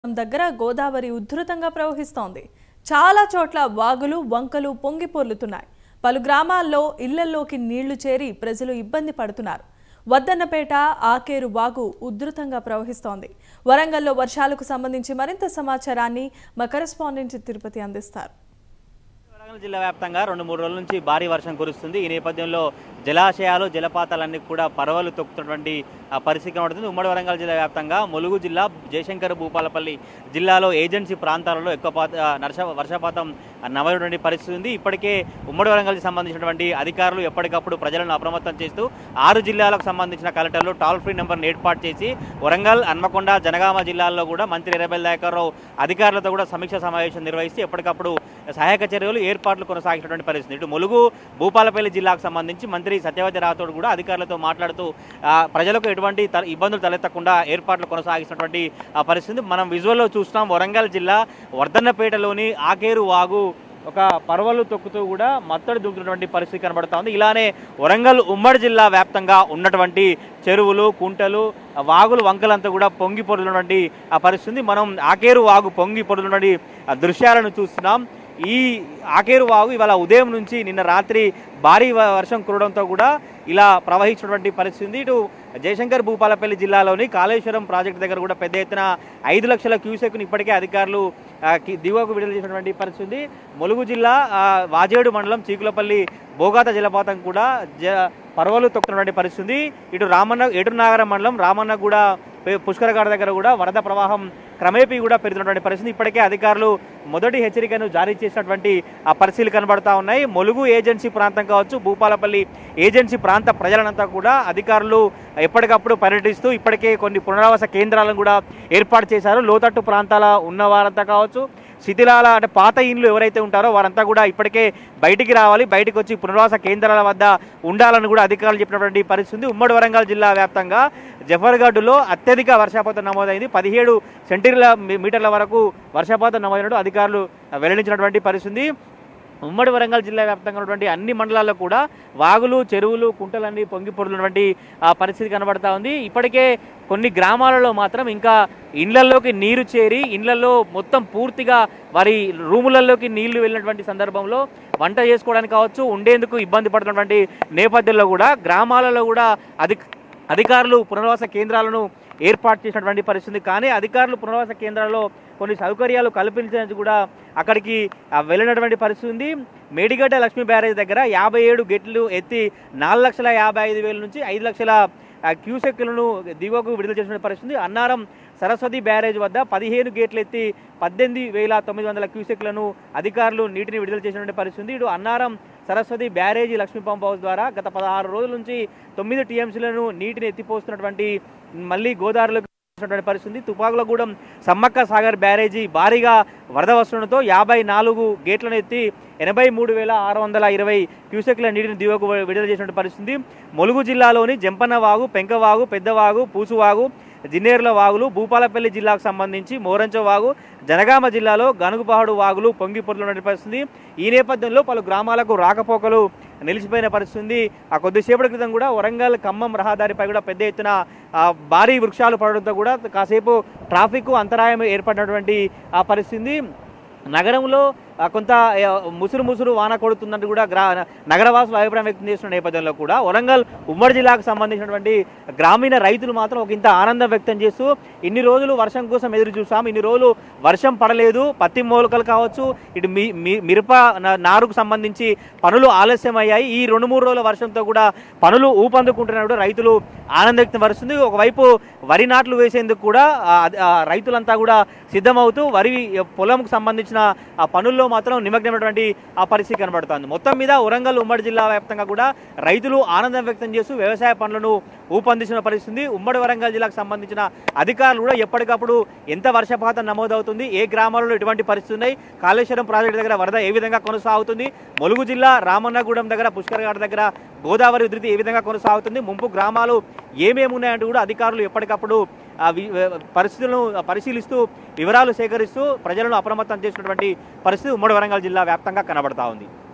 దగ్గర గోదావరి ఉధృతంగా ప్రవహిస్తోంది చాలా చోట్ల వాగులు వంకలు పొంగి పొర్లుతున్నాయి పలు గ్రామాల్లో ఇళ్లల్లోకి నీళ్లు చేరి ప్రజలు ఇబ్బంది పడుతున్నారు వద్దన్నపేట ఆకేరు వాగు ఉధృతంగా ప్రవహిస్తోంది వరంగల్లో వర్షాలకు సంబంధించి మరింత సమాచారాన్ని మా కరెస్పాండెంట్ తిరుపతి అందిస్తారు వరంగల్ జిల్లా వ్యాప్తంగా రెండు మూడు రోజుల నుంచి భారీ వర్షం కురుస్తుంది ఈ నేపథ్యంలో జలాశయాలు జలపాతాలన్నీ కూడా పరవలు తొక్కుతున్నటువంటి ఆ పరిస్థితి కనబడుతుంది ఉమ్మడి వరంగల్ జిల్లా వ్యాప్తంగా ములుగు జిల్లా జయశంకర్ భూపాలపల్లి జిల్లాలో ఏజెన్సీ ప్రాంతాలలో ఎక్కువ పాత ఆ, నర్ష వర్షపాతం నమోదైనటువంటి పరిస్థితి ఉంది ఇప్పటికే ఉమ్మడి వరంగల్కి సంబంధించినటువంటి అధికారులు ఎప్పటికప్పుడు ప్రజలను అప్రమత్తం చేస్తూ ఆరు జిల్లాలకు సంబంధించిన కలెక్టర్లు టోల్ ఫ్రీ నెంబర్ను ఏర్పాటు చేసి వరంగల్ హన్మకొండ జనగామ జిల్లాల్లో కూడా మంత్రి ఎర్రబెల్లి దయాకర్రావు అధికారులతో కూడా సమీక్ష సమావేశం నిర్వహిస్తూ ఎప్పటికప్పుడు సహాయక చర్యలు ఏర్పాట్లు కొనసాగినటువంటి పరిస్థితి ఇటు ములుగు భూపాలపల్లి జిల్లాకు సంబంధించి మంత్రి సత్యవతి రాథోడ్ కూడా అధికారులతో మాట్లాడుతూ ఆ, ప్రజలకు ఎటువంటి త- ఇబ్బందులు తలెత్తకుండా ఏర్పాట్లు కొనసాగిస్తున్నటువంటి ఆ పరిస్థితి మనం విజువల్లో చూస్తున్నాం వరంగల్ జిల్లా వర్ధన్నపేటలోని ఆకేరు వాగు ఒక పర్వలు తొక్కుతూ కూడా మత్తడి దుంకుతున్నటువంటి పరిస్థితి కనబడతా ఉంది ఇలానే వరంగల్ ఉమ్మడి జిల్లా వ్యాప్తంగా ఉన్నటువంటి చెరువులు కుంటలు వాగులు వంకలంతా కూడా పొంగి పొరులున్నటువంటి ఆ పరిస్థితి మనం ఆకేరు వాగు పొంగి పొరులున్నటువంటి ఆ దృశ్యాలను చూస్తున్నాం ఈ ఆకేరు వాగు ఇవాళ ఉదయం నుంచి నిన్న రాత్రి భారీ వ- వర్షం కురవడంతో కూడా ఇలా ప్రవహించినటువంటి పరిస్థితి ఉంది ఇటు జయశంకర్ భూపాలపల్లి జిల్లాలోని కాళేశ్వరం ప్రాజెక్టు దగ్గర కూడా పెద్ద ఎత్తున ఐదు లక్షల క్యూసెక్ను ఇప్పటికే అధికారులు ఆ, కి- దిగువకు విడుదల చేసినటువంటి పరిస్థితి ఉంది ములుగు జిల్లా ఆ, వాజేడు మండలం చీకులపల్లి బోగాత జలపాతం కూడా జ పర్వలు తొక్కుతున్నటువంటి పరిస్థితి ఉంది ఇటు రామన్న ఏటునాగరం మండలం రామన్న కూడా పుష్కరగాడ దగ్గర కూడా వరద ప్రవాహం క్రమేపీ కూడా పెరుగుతున్నటువంటి పరిస్థితి ఇప్పటికే అధికారులు మొదటి హెచ్చరికను జారీ చేసినటువంటి ఆ పరిస్థితులు కనబడతా ఉన్నాయి ములుగు ఏజెన్సీ ప్రాంతం కావచ్చు భూపాలపల్లి ఏజెన్సీ ప్రాంత ప్రజలనంతా కూడా అధికారులు ఎప్పటికప్పుడు పర్యటిస్తూ ఇప్పటికే కొన్ని పునరావాస కేంద్రాలను కూడా ఏర్పాటు చేశారు లోతట్టు ప్రాంతాల ఉన్న వారంతా కావచ్చు శిథిలాల అంటే పాత ఇండ్లు ఎవరైతే ఉంటారో వారంతా కూడా ఇప్పటికే బయటికి రావాలి బయటికి వచ్చి పునరావాస కేంద్రాల వద్ద ఉండాలని కూడా అధికారులు చెప్పినటువంటి పరిస్థితి ఉంది ఉమ్మడి వరంగల్ జిల్లా వ్యాప్తంగా జఫర్గఢ్లో అత్యధిక వర్షపాతం నమోదైంది పదిహేడు సెంటీల మీటర్ల వరకు వర్షపాతం నమోదైనట్టు అధికారులు వెల్లడించినటువంటి పరిస్థితి ఉంది. ఉమ్మడి వరంగల్ జిల్లా వ్యాప్తంగా ఉన్నటువంటి అన్ని మండలాల్లో కూడా వాగులు చెరువులు కుంటలన్నీ పొంగి పొరులున్నటువంటి ఆ పరిస్థితి కనబడతా ఉంది ఇప్పటికే కొన్ని గ్రామాలలో మాత్రం ఇంకా ఇండ్లల్లోకి నీరు చేరి ఇండ్లలో మొత్తం పూర్తిగా వారి రూములలోకి నీళ్లు వెళ్ళినటువంటి సందర్భంలో వంట చేసుకోవడానికి కావచ్చు ఉండేందుకు ఇబ్బంది పడుతున్నటువంటి నేపథ్యంలో కూడా గ్రామాలలో కూడా అధిక అధికారులు పునరావాస కేంద్రాలను ఏర్పాటు చేసినటువంటి పరిస్థితి కానీ అధికారులు పునరావాస కేంద్రాల్లో కొన్ని సౌకర్యాలు కల్పించేందుకు కూడా అక్కడికి ఆ, వెళ్ళినటువంటి పరిస్థితి ఉంది మేడిగడ్డ లక్ష్మీ బ్యారేజ్ దగ్గర యాభై ఏడు గేట్లు ఎత్తి నాలుగు లక్షల యాభై ఐదు వేల నుంచి ఐదు లక్షల ఆ, క్యూసెక్కులను దిగువకు విడుదల చేసిన పరిస్థితి అన్నారం సరస్వతి బ్యారేజ్ వద్ద పదిహేను గేట్లు ఎత్తి పద్దెనిమిది వేల తొమ్మిది వందల క్యూసెక్లను అధికారులు నీటిని విడుదల చేసినటువంటి పరిస్థితి ఉంది. ఇటు Annaram Saraswati barrage Lakshmi pump house ద్వారా గత పదహారు రోజుల నుంచి తొమ్మిది టీఎంసీలను నీటిని ఎత్తిపోస్తున్నటువంటి మళ్ళీ గోదావరిలోకి వచ్చినటువంటి పరిస్థితి ఉంది. తుపాకులగూడెం సమ్మక్క సాగర్ బ్యారేజీ భారీగా వరద వస్తుండటంతో యాభై నాలుగు గేట్లను ఎత్తి ఎనభై మూడు వేల ఆరు వందల ఇరవై క్యూసెక్ల నీటిని దిగువకు విడుదల చేసినటువంటి పరిస్థితి ములుగు జిల్లాలోని జంపన్న వాగు పెంకవాగు పెద్దవాగు పూసువాగు జిన్నేరుల వాగులు భూపాలపల్లి జిల్లాకు సంబంధించి మోరంచ వాగు జనగామ జిల్లాలో గనుగుపహాడు వాగులు పొంగి పొర్లున్న పరిస్థితి ఈ నేపథ్యంలో పలు గ్రామాలకు రాకపోకలు నిలిచిపోయిన పరిస్థితి ఉంది. ఆ కొద్దిసేపటి క్రితం కూడా వరంగల్ ఖమ్మం రహదారిపై కూడా పెద్ద ఎత్తున ఆ, భారీ వృక్షాలు పడడంతో కూడా కాసేపు ట్రాఫిక్ అంతరాయం ఏర్పడినటువంటి ఆ పరిస్థితి నగరంలో ఆ, కొంత ఆ, ముసురు ముసురు వాన కొడుతుందంటూ కూడా గ్రా నగరవాసులు అభిప్రాయం వ్యక్తం చేస్తున్న నేపథ్యంలో కూడా వరంగల్ ఉమ్మడి జిల్లాకు సంబంధించినటువంటి గ్రామీణ రైతులు మాత్రం ఒక ఇంత ఆనందం వ్యక్తం చేస్తూ ఇన్ని రోజులు వర్షం కోసం ఎదురు చూసాం ఇన్ని రోజులు వర్షం పడలేదు పత్తి మూలకలు కావచ్చు ఇటు మీ మీ- మిరప నా- నారుకు సంబంధించి పనులు ఆలస్యం అయ్యాయి ఈ రెండు మూడు రోజుల వర్షంతో కూడా పనులు ఊపందుకుంటున్నప్పుడు రైతులు ఆనందం వ్యక్తం పరుస్తుంది ఒకవైపు వరి నాట్లు వేసేందుకు కూడా ఆ, ఆ, రైతులంతా కూడా సిద్ధమవుతూ వరి పొలంకు సంబంధించిన ఆ పనుల్లో మాత్రం నిమగ్నమైనటువంటి ఆ పరిస్థితి కనబడుతోంది మొత్తం మీద వరంగల్ ఉమ్మడి జిల్లా వ్యాప్తంగా కూడా రైతులు ఆనందం వ్యక్తం చేస్తూ వ్యవసాయ పనులను ఊపందించిన పరిస్థితి ఉమ్మడి వరంగల్ జిల్లాకు సంబంధించిన అధికారులు కూడా ఎప్పటికప్పుడు ఎంత వర్షపాతం నమోదవుతుంది ఏ గ్రామాలలో ఎటువంటి పరిస్థితి ఉన్నాయి కాళేశ్వరం ప్రాజెక్టు దగ్గర వరద ఏ విధంగా కొనసాగుతుంది ములుగు జిల్లా రామన్నగూడెం దగ్గర పుష్కరఘాట్ దగ్గర గోదావరి ఉధృతి ఏ విధంగా కొనసాగుతుంది ముంపు గ్రామాలు ఏమేమి ఉన్నాయంటూ కూడా అధికారులు ఎప్పటికప్పుడు ఆ వి- పరిస్థితులను పరిశీలిస్తూ వివరాలు సేకరిస్తూ ప్రజలను అప్రమత్తం చేసినటువంటి పరిస్థితి ఉమ్మడి వరంగల్ జిల్లా వ్యాప్తంగా కనబడతా ఉంది